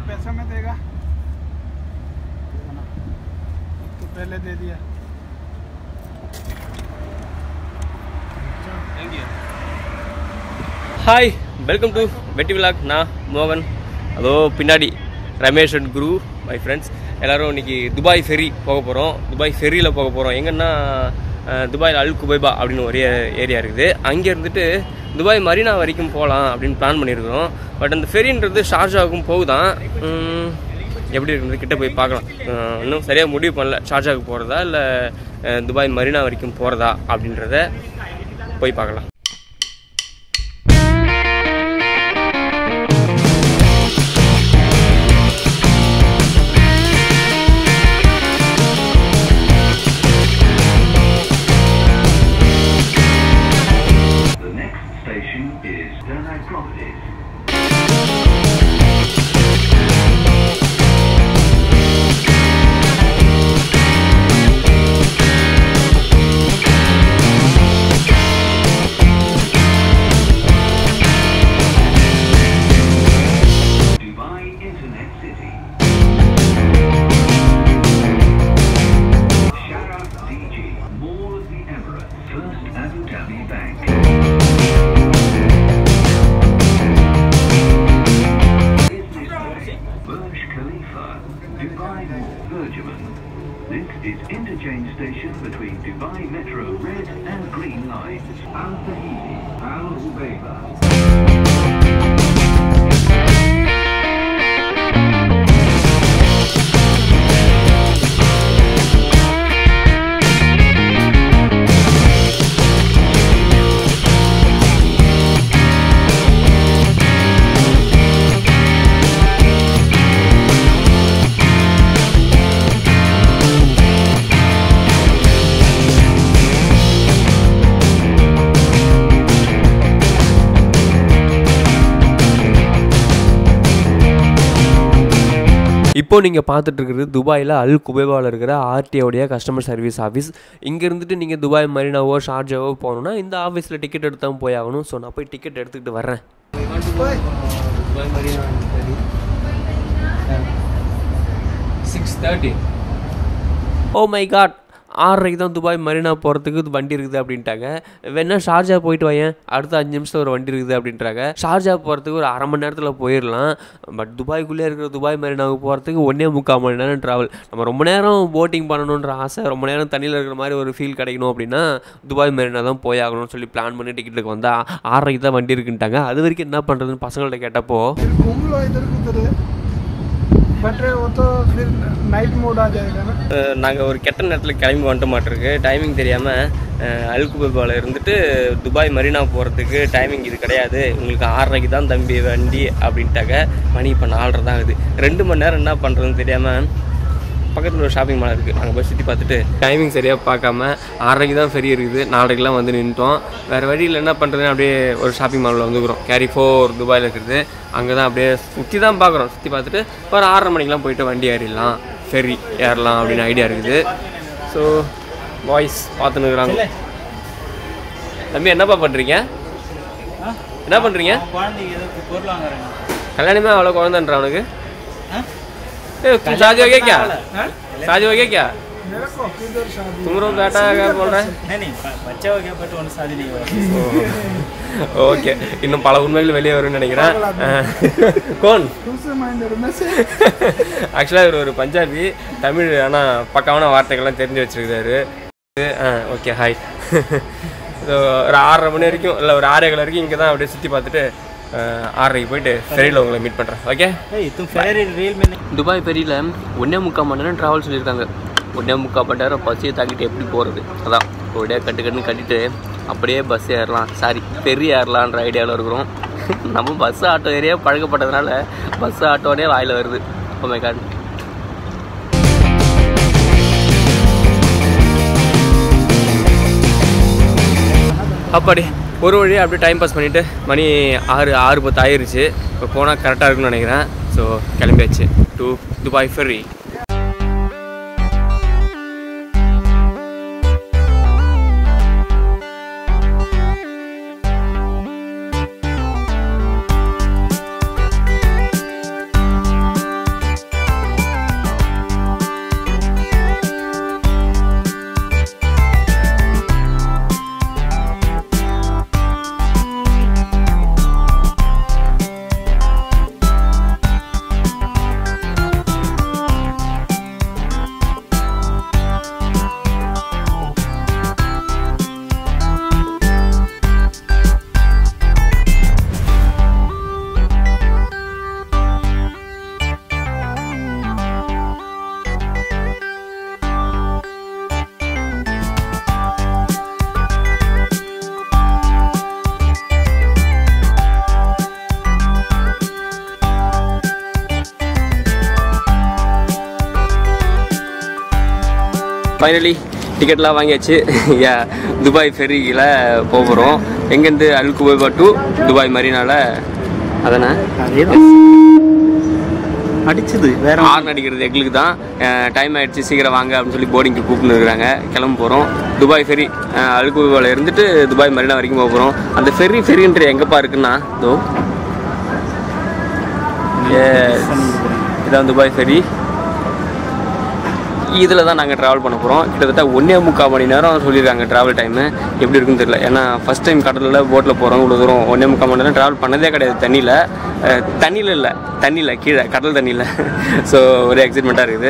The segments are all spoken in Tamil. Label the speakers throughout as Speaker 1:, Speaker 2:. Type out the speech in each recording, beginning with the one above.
Speaker 1: पैसा में देगा तो पहले दे दिया
Speaker 2: ஹாய் வெல்கம் டு வெட்டி விலாக் நான் மோகன் அதோ பின்னாடி Ramesh and Guru my friends எல்லாரும் இன்னைக்கு துபாய் ஃபெரி போக போகிறோம் துபாய் ஃபெரியில் போக போகிறோம் எங்கன்னா அஹ், துபாயில் அல் குபைபா அப்படின்னு ஒரு ஏரியா இருக்குது அங்கே இருந்துட்டு துபாய் மரீனா வரைக்கும் போகலாம் அப்படின்னு பிளான் பண்ணியிருக்கிறோம் பட் அந்த ஃபெரின்றது ஷார்ஜாவுக்கும் போகுதான் உம், எப்படி இருக்குது கிட்ட போய் பார்க்கலாம் அஹ், இன்னும் சரியாக முடிவு பண்ணல ஷார்ஜாவுக்கு போகிறதா இல்லை துபாய் மரீனா வரைக்கும் போகிறதா அப்படின்றத போய் பார்க்கலாம்
Speaker 3: The next station is Dernai Properties. Dubai Internet City. Sharaf DG, Mall of the Emirates, First Abu Dhabi Bank. Business Bay, Burj Khalifa, Dubai Mall, Bergman. This is interchange station between Dubai Metro Red and Green Lines. Al Tahiti, Al Ubeba.
Speaker 2: இப்போ நீங்கள் பார்த்துட்டு இருக்கிறது துபாயில் அல் குபேபாவில் இருக்கிற ஆர்டிஓடைய கஸ்டமர் சர்வீஸ் ஆஃபீஸ் இங்கே இருந்துட்டு நீங்கள் துபாய் மரீனாவோ ஷார்ஜாவோ போகணுன்னா இந்த ஆஃபீஸில் டிக்கெட் எடுத்து தான் போய் ஆகணும் ஸோ நான் போய் டிக்கெட் எடுத்துக்கிட்டு வர்றேன் Dubai Marina six thirty oh my god ஆறரைக்கு தான் துபாய் மரீனா போகிறதுக்கு வண்டி இருக்குது அப்படின்ட்டாங்க வேணா ஷார்ஜா போயிட்டு வாயேன் அடுத்த அஞ்சு நிமிஷத்தில் ஒரு வண்டி இருக்குது அப்படின்றாங்க ஷார்ஜா போகிறதுக்கு ஒரு அரை மணி நேரத்தில் போயிடலாம் பட் துபாய்க்குள்ளே இருக்கிற துபாய் மரீனாவுக்கு போகிறதுக்கு ஒன்றே முக்கால் மணி நேரம் ட்ராவல் நம்ம ரொம்ப நேரம் போட்டிங் பண்ணணுன்ற ஆசை ரொம்ப நேரம் தண்ணியில் இருக்கிற மாதிரி ஒரு ஃபீல் கிடைக்கணும் அப்படின்னா துபாய் மரீனா தான் போய் ஆகணும்னு சொல்லி பிளான் பண்ணி டிக்கெட்டுக்கு வந்தால் ஆறரைக்கு தான் வண்டி இருக்குன்ட்டாங்க அது வரைக்கும் என்ன பண்ணுறதுன்னு பசங்கள்ட்ட கேட்டப்போ
Speaker 1: फिर घूम लो इधर उधर बट वो तो फिर नाइट मोड आ जाएगा ना
Speaker 2: நாங்கள் ஒரு கெட்ட நேரத்தில் கிளம்பி வந்துட்ட மாட்டிருக்கு டைமிங் தெரியாமல் அல்குபாவில் இருந்துட்டு துபாய் மரீனா போகிறதுக்கு டைமிங் இது கிடையாது உங்களுக்கு ஆறரைக்கு தான் தம்பி வண்டி அப்படின்ட்டாங்க மணி இப்போ நாலரை தான் ஆகுது ரெண்டு மணி நேரம் என்ன பண்ணுறதுன்னு தெரியாமல் பக்கத்தில் ஒரு ஷாப்பிங் மால் இருக்குது அங்கே போய் சுற்றி பார்த்துட்டு டைமிங் சரியாக பார்க்காம ஆறரைக்கு தான் ஃபெரி இருக்குது நாலரைக்கெலாம் வந்து நின்றுட்டோம் வேறு வழியில் என்ன பண்ணுறதுன்னு அப்படியே ஒரு ஷாப்பிங் மாலில் வந்துக்கிறோம் கேரி ஃபோர் துபாயில் இருக்குது அங்கே தான் அப்படியே சுற்றி தான் பார்க்குறோம் சுற்றி பார்த்துட்டு ஒரு ஆறரை மணிக்கெலாம் போயிட்டு வண்டி ஏறிடலாம் ஃபெரி ஏறலாம் அப்படின்னு ஐடியா இருக்குது ஸோ பாய்ஸ் பார்த்துன்னு இருக்கிறாங்க தம்பி என்னப்பா பண்ணுறீங்க என்ன பண்ணுறீங்க
Speaker 4: குழந்தைக்கு ஏதோ பொருள் வாங்குறாங்க
Speaker 2: கல்யாணமே அவ்வளோ குழந்தைன்ற அவனுக்கு ए, तुम शादी हो गया क्या शादी हो गया क्या
Speaker 1: मेरे को किधर शादी
Speaker 2: तुम लोग बेटा क्या बोल रहे हैं
Speaker 4: नहीं नहीं ब- बच्चा हो गया बट उन्हें शादी नहीं हुआ
Speaker 2: ஓகே இன்னும் பல உண்மைகள் வெளியே வரும்னு நினைக்கிறேன் கோன்
Speaker 1: दूसरे माइंड में से
Speaker 2: ஆக்சுவலாக இவர் ஒரு பஞ்சாபி தமிழ் ஆனால் பக்காவான வார்த்தைகள்லாம் தெரிஞ்சு வச்சிருக்காரு ஆ ஓகே ஹாய் ஸோ ஒரு ஆறரை மணி வரைக்கும் இல்லை ஒரு ஆறே கால் வரைக்கும் இங்கே தான் அப்படியே சுற்றி பார்த்துட்டு அஹ், ஆறரைக்கு போயிட்டு ஃபெரியில் உங்களை மீட் பண்ணுறேன் ஓகே
Speaker 4: hey, तुम फेरी रील में नहीं
Speaker 2: துபாய் பெரியில் ஒன்றே முக்கால் மணி நேரம் ட்ராவல் சொல்லியிருக்காங்க ஒன்றே முக்கால் மணி நேரம் பஸ்ஸையே தாக்கிட்டு எப்படி போகிறது அதான் ஒரே கட்டு கட்டுன்னு கட்டிட்டு அப்படியே பஸ் ஏறலாம் சாரி பெரிய ஏறலான்ற ஐடியாவில் இருக்கிறோம் நம்ம பஸ் ஆட்டோ ஏரியா பழக்கப்பட்டதுனால பஸ் ஆட்டோனே வாயில் வருது ஓ மை காட் அப்பாடி ஒரு வழியாக அப்படியே டைம் பாஸ் பண்ணிவிட்டு மணி ஆறு ஆறு பத்து ஆயிருச்சு இப்போ போனால் கரெக்டாக இருக்கும்னு நினைக்கிறேன் ஸோ கிளம்பியாச்சு டு துபாய் ஃபெர்ரி ஃபைனலி டிக்கெட்லாம் வாங்கியாச்சு யா துபாய் ஃபெரியில் போகிறோம் எங்கேருந்து அல் குபைபா டு துபாய் மரீனால அதானே
Speaker 4: அதேதான் அடிச்சது வேற
Speaker 2: ஹார்ன் அடிக்கிறது எங்களுக்கு தான் டைம் ஆயிடுச்சு சீக்கிரம் வாங்க அப்படின்னு சொல்லி போர்டிங்க்கு கூப்பிட்டு இருக்கிறாங்க கிளம்ப போகிறோம் துபாய் ஃபெரி அல்குபாவில் இருந்துட்டு துபாய் மரீனா வரைக்கும் போக போகிறோம் அந்த ஃபெரி ஃபெரின்ற எங்கப்பா இருக்குன்னா தோ Yes. இதான் துபாய் ஃபெரி இதில் தான் நாங்கள் ட்ராவல் பண்ண போகிறோம் கிட்டத்தட்ட ஒன்றே முக்கால் மணி நேரம் சொல்லியிருக்காங்க ட்ராவல் டைமு எப்படி இருக்குன்னு தெரியல ஏன்னா ஃபஸ்ட் டைம் கடலில் போட்டில் போகிறோம் இவ்வளோ தூரம் ஒன்றே முக்கால் மணி நேரம் ட்ராவல் பண்ணதே கிடையாது தண்ணியில் தண்ணியில் இல்லை தண்ணியில் கீழே கடல் தண்ணியில் ஸோ ஒரே எக்ஸைட்மெண்ட்டாக இருக்குது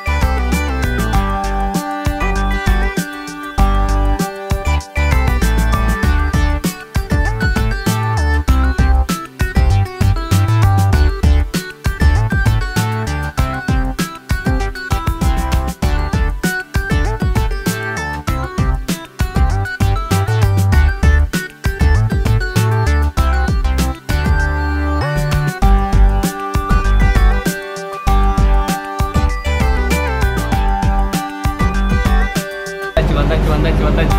Speaker 2: வந்தாச்சு வந்தாச்சு வந்தாச்சு வந்தாச்சு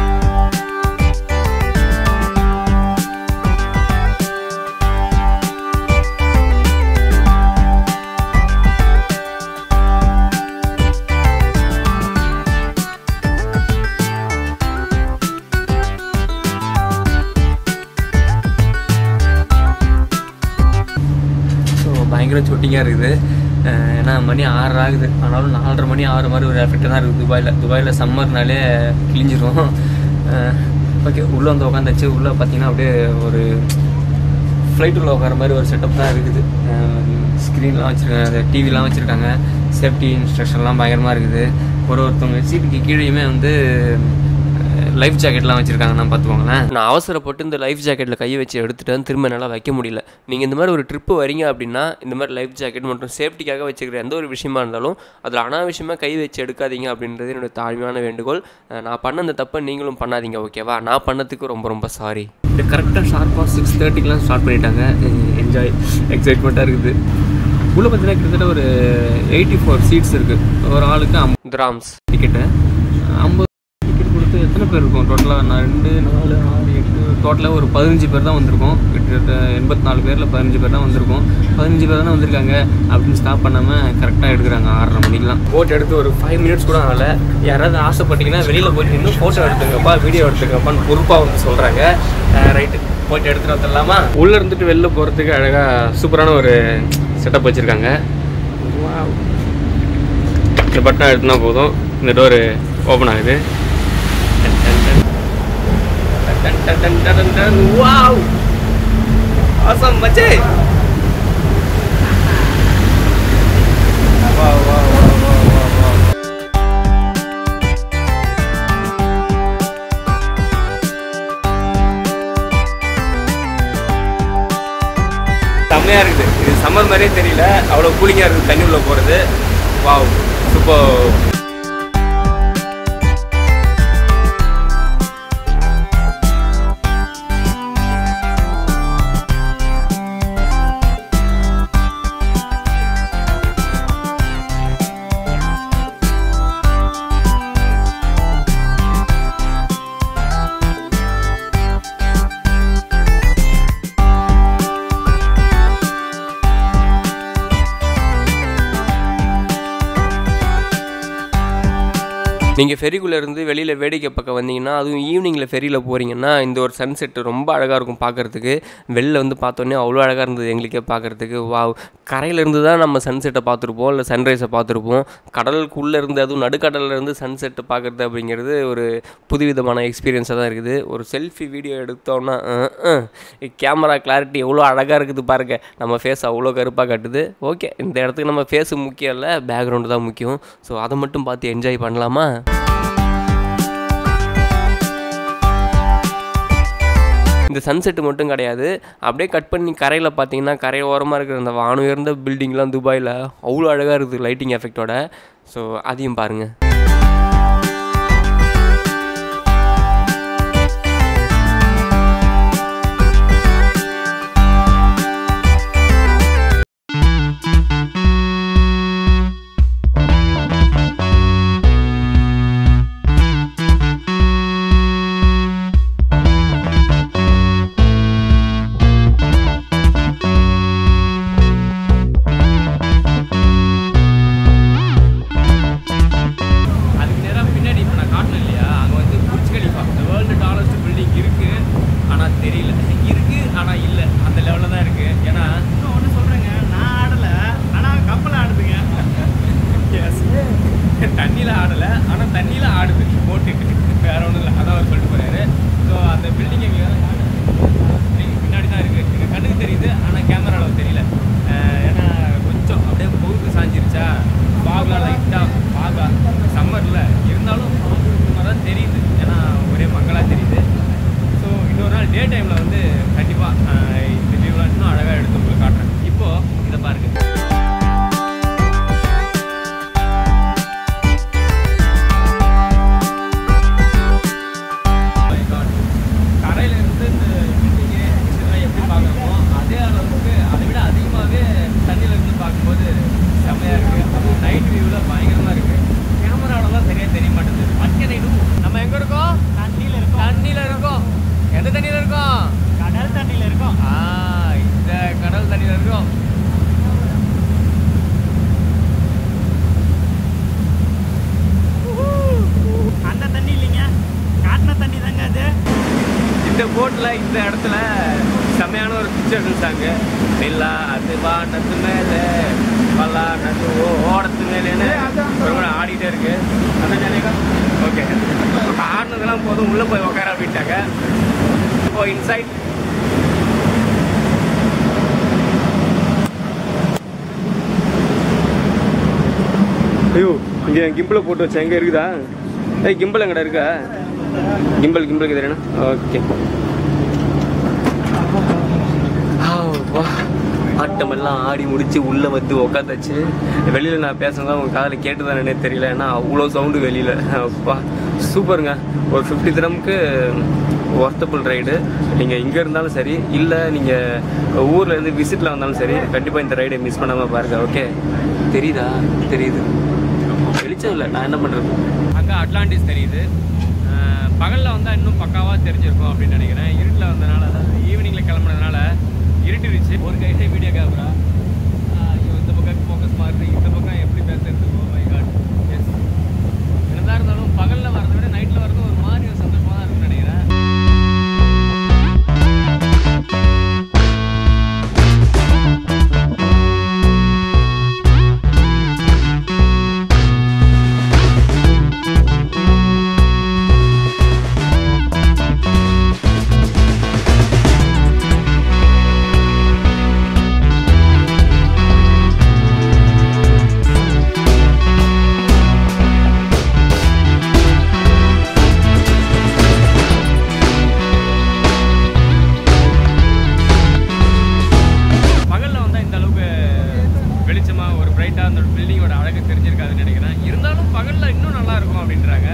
Speaker 2: ஸோ பயங்கர சுட்டிங்காக இருக்குது அஹ் ஏன்னா மணி ஆறு ஆகுது ஆனாலும் நாலரை மணி ஆறு மாதிரி ஒரு எஃபெக்ட் தான் இருக்குது துபாயில் துபாயில் சம்மர்னாலே கிழிஞ்சிரும் ஓகே உள்ளே வந்து உட்காந்தாச்சு உள்ளே பார்த்தீங்கன்னா அப்படியே ஒரு ஃப்ளைட் உள்ள உட்கார மாதிரி ஒரு செட்டப் தான் இருக்குது ஸ்க்ரீன்லாம் வச்சுருக்காங்க டிவிலாம் வச்சுருக்காங்க சேஃப்டி இன்ஸ்ட்ரக்ஷன்லாம் பயங்கரமாக இருக்குது ஒரு ஒருத்தவங்க சீட்டுக்கு கீழேயுமே வந்து லைஃப் ஜாக்கெட்லாம் வச்சுருக்காங்கன்னா பார்த்துக்கோங்களேன் நான் அவசரப்பட்டு இந்த லைஃப் ஜாக்கெட்டில் கையை வச்சு எடுத்துட்டேன் திரும்ப என்னால் வைக்க முடியல நீங்கள் இந்த மாதிரி ஒரு ட்ரிப்பு வரீங்க அப்படின்னா இந்த மாதிரி லைஃப் ஜாக்கெட் மற்றும் சேஃப்டிக்காக வச்சுக்கிற எந்த ஒரு விஷயமா இருந்தாலும் அதில் அனாவசியமாக கை வச்சு எடுக்காதீங்க அப்படின்றது என்னோட தாழ்மையான வேண்டுகோள் அஹ் நான் பண்ண அந்த தப்பை நீங்களும் பண்ணாதீங்க ஓகேவா நான் பண்ணதுக்கு ரொம்ப ரொம்ப சாரி இது கரெக்டாக ஷார்ப்பாக சிக்ஸ் தேர்ட்டிக்கெலாம் ஸ்டார்ட் பண்ணிட்டாங்க என்ஜாய் எக்ஸைட்மெண்ட்டாக இருக்குது உள்ளே பார்த்தீங்கன்னா கிட்டத்தட்ட ஒரு எயிட்டி ஃபோர் சீட்ஸ் இருக்குது ஒரு ஆளுக்கு ஐம் கிராம்ஸ் டிக்கெட்டு ஐம்பது டிக்கெட் கொடுத்து எத்தனை பேர் இருக்கும் டோட்டலாக நான் ரெண்டு நாலு ஆறு எட்டு டோட்டலாக ஒரு பதினஞ்சு பேர் தான் வந்திருக்கோம் கிட்டத்தட்ட எண்பத்தி நாலு பேரில் பதினஞ்சு பேர் தான் வந்திருக்கோம் பதினஞ்சு பேர் தானே வந்திருக்காங்க அப்படின்னு ஸ்டாப் பண்ணாமல் கரெக்டாக எடுக்கிறாங்க ஆறரை மணிக்கெலாம் போட் எடுத்து ஒரு ஃபைவ் மினிட்ஸ் கூட ஆகல யாராவது ஆசைப்பட்டீங்கன்னா வெளியில் போயிட்டு இன்னும் ஃபோட்டோ எடுத்துங்கப்பா வீடியோ எடுத்துங்கப்பான்னு பொறுப்பாக வந்து சொல்கிறாங்க ரைட்டு போயிட்டு எடுத்துகிட்டு வந்துடலாமா உள்ளே இருந்துட்டு வெளில போகிறதுக்கு அழகாக சூப்பரான ஒரு செட்டப் வச்சுருக்காங்க இந்த பட்டன் எடுத்துனா போதும் இந்த டோரு ஓப்பன் ஆகுது டன் டன் டன் டன் டன் டன். Wow! Awesome, மச்சே. Wow, wow, wow, wow, wow, wow. செம்மையா இருக்குது இது சம்மர் மாதிரியே தெரியல அவ்வளோ கூலிங்காக இருக்குது தண்ணி உள்ள போகிறது வாவ் சூப்பர் நீங்கள் ஃபெரிக்குள்ளே இருந்து வெளியில் வேடிக்கை பக்கம் வந்தீங்கன்னா அதுவும் ஈவினிங்கில் ஃபெரியில் போகிறீங்கன்னா இந்த ஒரு சன்செட் ரொம்ப அழகாக இருக்கும் பார்க்குறதுக்கு வெளில வந்து பார்த்தோன்னே அவ்வளோ அழகாக இருந்தது எங்களுக்கே பார்க்குறதுக்கு வாவ் கரையிலேருந்து தான் நம்ம சன்செட்டை பார்த்துருப்போம் இல்லை சன்ரைஸை பார்த்துருப்போம் கடலுக்குள்ளே இருந்து அதுவும் நடுக்கடலில் இருந்து சன்செட்டை பார்க்குறது அப்படிங்கிறது ஒரு புதுவிதமான எக்ஸ்பீரியன்ஸாக தான் இருக்குது ஒரு செல்ஃபி வீடியோ எடுத்தோன்னா கேமரா கிளாரிட்டி எவ்வளோ அழகாக இருக்குது பாருங்கள் நம்ம ஃபேஸ் அவ்வளோ கருப்பாக காட்டுது ஓகே இந்த இடத்துக்கு நம்ம ஃபேஸு முக்கியம் இல்லை பேக்ரவுண்டு தான் முக்கியம் ஸோ அதை மட்டும் பார்த்து என்ஜாய் பண்ணலாமா இந்த சன்செட்டு மட்டும் கிடையாது அப்படியே கட் பண்ணி கரையில் பார்த்தீங்கன்னா கரை ஓரமாக இருக்கிற அந்த வானம் உயர்ந்த பில்டிங்லாம் துபாயில் அவ்வளோ அழகாக இருக்குது லைட்டிங் எஃபெக்டோட ஸோ அதையும் பாருங்கள் ஸ்டேஷன் சாங்கு நில்லா அது வானத்து மேலே பல்லா நட்டு ஓ ஓடத்து மேலேன்னு ஒரு முறை ஆடிட்டே இருக்கு அந்த ஜனகம் ஓகே ஆடினதெல்லாம் போதும் உள்ளே போய் உட்கார அப்படின்ட்டாங்க இப்போ இன்சைட் ஐயோ இங்கே கிம்பிளை போட்டு வச்சேன் எங்கே இருக்குதா ஏய் கிம்பிள் எங்கடா இருக்கா கிம்பிள் கிம்பிளுக்கு தெரியும் ஓகே ஆட்டமெல்லாம் ஆடி முடிச்சு உள்ளே வந்து உக்காந்தாச்சு வெளியில் நான் பேசுனதா உங்கள் காதில் கேட்டுதானே தெரியல ஏன்னா அவ்வளோ சவுண்டு வெளியில் அப்பா சூப்பருங்க ஒரு ஃபிஃப்டி திரமுக்கு ஒர்த்தபுள் ரைடு நீங்கள் இங்கே இருந்தாலும் சரி இல்லை நீங்கள் ஊரில் இருந்து விசிட்டில் வந்தாலும் சரி கண்டிப்பாக இந்த ரைடை மிஸ் பண்ணாமல் பாருங்க ஓகே தெரியுதா தெரியுது வெளிச்சம் இல்லை நான் என்ன பண்ணுறது அங்கே அட்லாண்டிஸ் தெரியுது பகலில் வந்தால் இன்னும் பக்காவாக தெரிஞ்சிருக்கும் அப்படின்னு நினைக்கிறேன் இருட்டில் வந்தனால அதாவது ஈவினிங்கில் கிளம்புனதுனால இருட்டிருச்சு ஒரு கையிலே வீடியோ கேமரா இந்த பக்கம் ஃபோக்கஸ் மாறுது இந்த பக்கம் எப்படி பேசுறது ஓ மை காட் எஸ் என்னதான் இருந்தாலும் பகலில் வரதை விட நைட்டில் வரது ஒரு மாதிரி ஒரு சந்தோஷமாக தான் இருக்கும்னு நினைக்கிறேன் பகலில் வந்தால் இந்த அளவுக்கு வெளிச்சமாக ஒரு பிரைட்டாக அந்த பில்டிங்கோட அழகு தெரிஞ்சிருக்காதுன்னு நினைக்கிறேன் இருந்தாலும் பகலில் இன்னும் நல்லா இருக்கும் அப்படின்றாங்க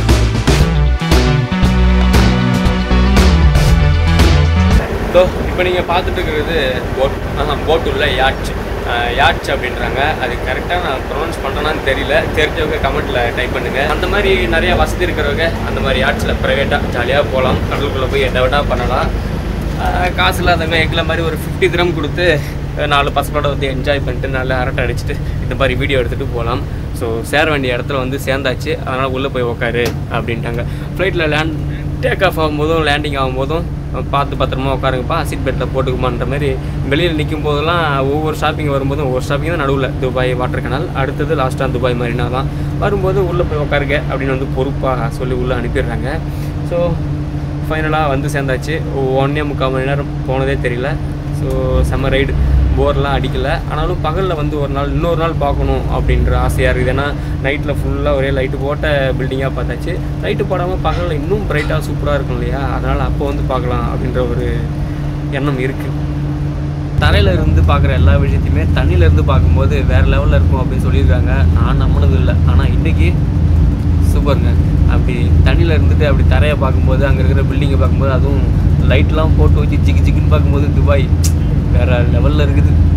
Speaker 2: ஸோ இப்போ நீங்கள் பார்த்துட்டு இருக்கிறது போட் போட் உள்ள யாட்ச் யாட்ச் அப்படின்றாங்க அது கரெக்டாக நான் ப்ரொனவுன்ஸ் பண்ணுறேன்னு தெரியல தெரிஞ்சவங்க கமெண்ட்டில் டைப் பண்ணுங்கள் அந்த மாதிரி நிறைய வசதி இருக்கிறவங்க அந்த மாதிரி யாட்சில் ப்ரைவேட்டாக ஜாலியாக போகலாம் கடலுக்குள்ளே போய் எதை விடா பண்ணலாம் ஆஹ் காசு இல்லாதவங்க எங்களை மாதிரி ஒரு ஃபிஃப்டி திரம் கொடுத்து அஹ் நாலு பசங்களோட வந்து என்ஜாய் பண்ணிட்டு நல்லா அரட்டை அடிச்சுட்டு இந்த மாதிரி வீடியோ எடுத்துகிட்டு போகலாம் ஸோ சேர வேண்டிய இடத்துல வந்து சேர்ந்தாச்சு அதனால் உள்ளே போய் உக்காரு அப்படின்ட்டாங்க ஃப்ளைட்டில் லேண்ட் டேக் ஆஃப் ஆகும்போதும் லேண்டிங் ஆகும்போதும் அஹ் பார்த்து பத்திரமா உட்காருங்கப்பா சீட் பெல்ட்டில் போட்டுக்குமான்ற மாதிரி வெளியில் நிற்கும் போதெல்லாம் ஒவ்வொரு ஷாப்பிங் வரும்போதும் ஒவ்வொரு ஷாப்பிங் தான் நடுவில் துபாய் வாட்டர் கனால் அடுத்தது லாஸ்ட்டாக துபாய் மரீனா தான் வரும்போது உள்ளே போய் உட்காருங்க அப்படின்னு வந்து பொறுப்பாக சொல்லி உள்ளே அனுப்பிடுறாங்க ஸோ ஃபைனலாக வந்து சேர்ந்தாச்சு ஒன்றே முக்கால் மணி நேரம் போனதே தெரியல ஸோ செம்ம ரைடு போர்லாம் அடிக்கல ஆனாலும் பகலில் வந்து ஒரு நாள் இன்னொரு நாள் பார்க்கணும் அப்படின்ற ஆசையாக இருக்குது ஏன்னா நைட்டில் ஃபுல்லாக ஒரே லைட்டு போட்ட பில்டிங்காக பார்த்தாச்சு லைட்டு போடாமல் பகலில் இன்னும் பிரைட்டாக சூப்பராக இருக்கும் இல்லையா அதனால் அப்போ வந்து பார்க்கலாம் அப்படின்ற ஒரு எண்ணம் இருக்குது தரையில இருந்து பார்க்குற எல்லா விஷயத்தையுமே தண்ணியில இருந்து பார்க்கும்போது வேற லெவலில் இருக்கும் அப்படின்னு சொல்லியிருக்காங்க நான் நம்பினது இல்லை ஆனால் இன்னைக்கு சூப்பருங்க அப்படி தண்ணியில் இருந்துட்டு அப்படி தரையை பார்க்கும்போது அங்கே இருக்கிற பில்டிங்கை பார்க்கும்போது அதுவும் லைட்லாம் போட்டு வச்சு ஜிகு ஜிகுன்னு பார்க்கும்போது துபாய் வேற லெவலில் இருக்குது